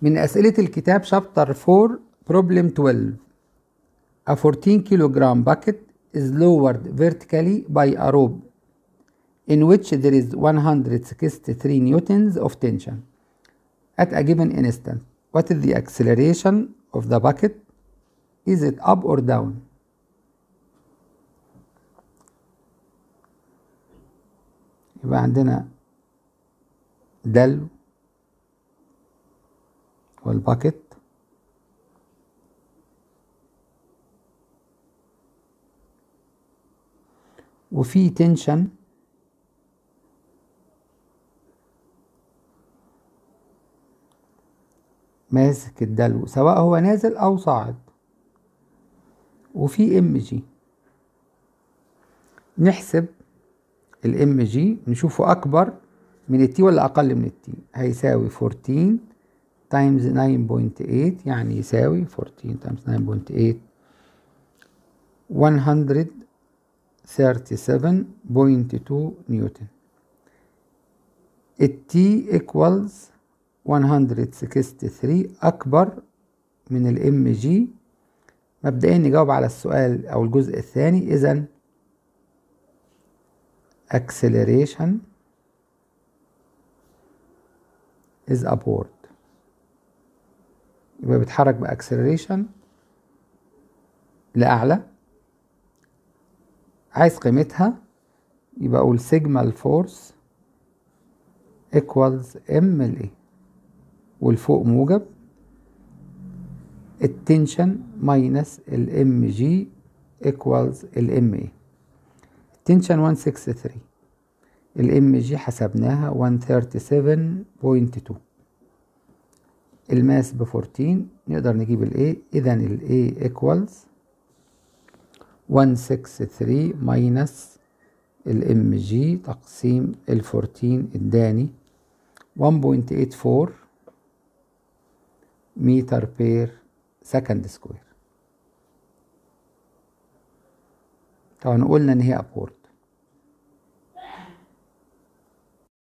من أسئلة الكتاب شابتر 4 problem 12 A 14 kilogram bucket is lowered vertically by a rope in which there is 163 newtons of tension at a given instant. What is the acceleration of the bucket? Is it up or down? يبقى عندنا دلو والباكت وفي تنشن ماسك الدلو سواء هو نازل او صاعد وفي ام جي نحسب الام جي نشوفه اكبر من التي ولا اقل من التي هيساوي 14 تايمز 9.8 يعني يساوي 14 تايمز 9.8 137.2 نيوتن التي equals 163 أكبر من الام جي مبدئيا نجاوب على السؤال أو الجزء الثاني إذا acceleration is upward يبقى بيتحرك بأكسلريشن لأعلى عايز قيمتها يبقى أقول سيجما الفورس equals ام ال والفوق موجب التنشن ماينس الام جي equals الام اي التنشن 163 الام جي حسبناها 137.2 الماس ب 14 نقدر نجيب الاي اذا الاي equals 163 ماينس الام جي تقسيم ال 14 اداني 1.84 متر بير سكند سكوير طبعا قلنا ان هي ابورت